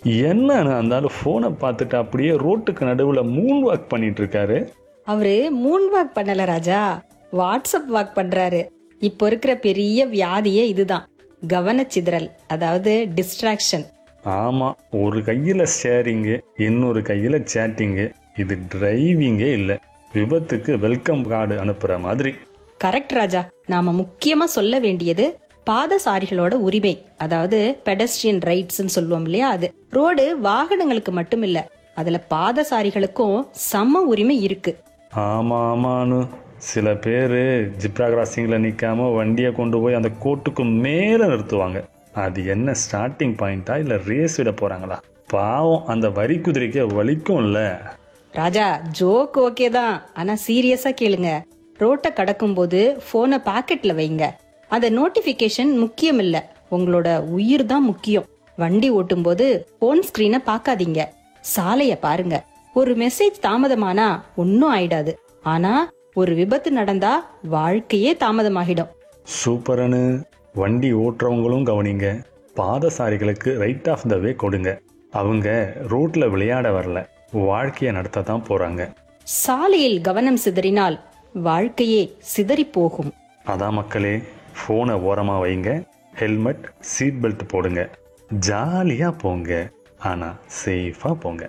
என்னன்னு அந்த ஆளு ஃபோனை பார்த்துட்டு அப்படியே ரோட்டுக்கு நடுவில் மூன் வாக் பண்ணிட்டு இருக்காரு அவரு மூன் வாக் பண்ணல ராஜா வாட்ஸ்அப் வாக் பண்றாரு இப்போ இருக்கிற பெரிய வியாதியே இதுதான் கவனச்சிதறல் அதாவது டிஸ்ட்ராக்ஷன் ஆமாம் ஒரு கையில் ஷேரிங்கு இன்னொரு கையில் சேட்டிங்கு இது டிரைவிங்கே இல்லை விபத்துக்கு வெல்கம் கார்டு அனுப்புகிற மாதிரி கரெக்ட் ராஜா நாம முக்கியமா சொல்ல வேண்டியது பாதசாரிகளோட உரிமை அதாவது பெடஸ்ட்ரியன் ரைட்ஸ்னு சொல்லுவோம் இல்லையா அது ரோடு வாகனங்களுக்கு மட்டும் இல்ல அதுல பாதசாரிகளுக்கும் சம உரிமை இருக்கு ஆமாம் ஆமான்னு சில பேர் ஜிப்ரா கிராசிங்கில் நிற்காம வண்டியை கொண்டு போய் அந்த கோட்டுக்கு மேலே நிறுத்துவாங்க அது என்ன ஸ்டார்டிங் பாயிண்டா இல்லை ரேஸ் விட போகிறாங்களா பாவம் அந்த வரி குதிரைக்கு வலிக்கும்ல ராஜா ஜோக் ஓகே தான் ஆனா சீரியஸா கேளுங்க ரோட்டை கடக்கும்போது போனை பாக்கெட்ல வைங்க அந்த நோட்டிபிகேஷன் முக்கியம் இல்ல உங்களோட உயிர் தான் முக்கியம் வண்டி ஓட்டும்போது போன் ஸ்கிரீனை பார்க்காதீங்க சாலைய பாருங்க ஒரு மெசேஜ் தாமதமானா ஒன்னும் ஆயிடாது ஆனா ஒரு விபத்து நடந்தா வாழ்க்கையே தாமதமாகிடும் சூப்பரனு வண்டி ஓட்டுறவங்களும் கவனிங்க பாதசாரிகளுக்கு ரைட் ஆஃப் த வே கொடுங்க அவங்க ரோட்ல விளையாட வரல வாழ்க்கையை நடத்த தான் போறாங்க சாலையில் கவனம் சிதறினால் வாழ்க்கையே சிதறி போகும் அதான் மக்களே ஃபோனை ஓரமா வைங்க ஹெல்மெட் சீட் பெல்ட் போடுங்க ஜாலியா போங்க ஆனா சேஃபா போங்க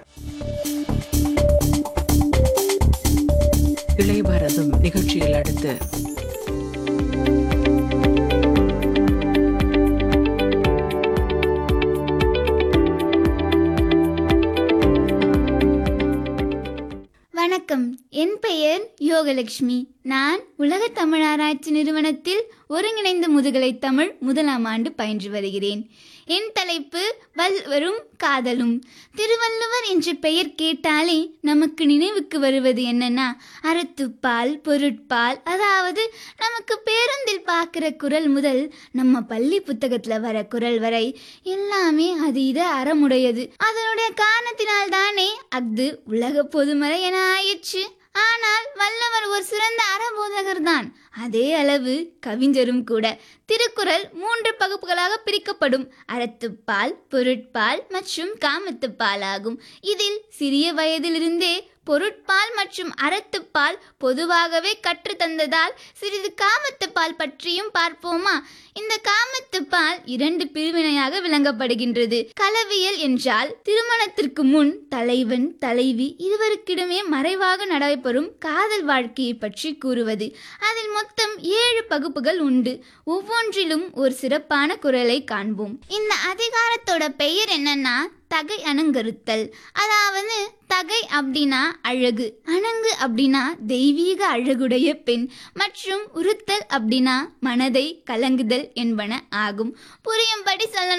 இளையபாரதம் நிகழ்ச்சியில் அடுத்து வணக்கம் என் பெயர் யோகலட்சுமி நான் உலக தமிழ் ஆராய்ச்சி நிறுவனத்தில் ஒருங்கிணைந்த முதுகலை தமிழ் முதலாம் ஆண்டு பயின்று வருகிறேன் என் தலைப்பு வல்வரும் காதலும் திருவள்ளுவர் என்ற பெயர் கேட்டாலே நமக்கு நினைவுக்கு வருவது என்னன்னா அறத்துப்பால் பொருட்பால் அதாவது நமக்கு பேருந்தில் பார்க்குற குரல் முதல் நம்ம பள்ளி புத்தகத்துல வர குரல் வரை எல்லாமே அது இது அறமுடையது அதனுடைய காரணத்தினால் தானே அஃது உலக பொதுமறை என ஆயிற்று ஆனால் வல்லவர் ஒரு சிறந்த அறபோதகர் தான் அதே அளவு கவிஞரும் கூட திருக்குறள் மூன்று பகுப்புகளாக பிரிக்கப்படும் அறத்துப்பால் பொருட்பால் மற்றும் காமத்துப்பால் ஆகும் இதில் சிறிய வயதிலிருந்தே பொருட்பால் மற்றும் அறத்துப்பால் பொதுவாகவே கற்று தந்ததால் சிறிது காமத்துப்பால் பற்றியும் பார்ப்போமா இந்த காமத்துப்பால் இரண்டு பிரிவினையாக விளங்கப்படுகின்றது களவியல் என்றால் திருமணத்திற்கு முன் தலைவன் தலைவி இருவருக்கிடமே மறைவாக நடைபெறும் காதல் வாழ்க்கையை பற்றி கூறுவது அதில் மொத்தம் ஏழு பகுப்புகள் உண்டு ஒவ்வொன்றிலும் ஒரு சிறப்பான குரலை காண்போம் இந்த அதிகாரத்தோட பெயர் என்னன்னா தகை அணங்கருத்தல் அதாவது தகை அப்படின்னா அழகு அணங்கு அப்படின்னா தெய்வீக அழகுடைய பெண் மற்றும் உறுத்தல் அப்படின்னா மனதை கலங்குதல் என்பன ஆகும் புரியும்படி சொல்லணும்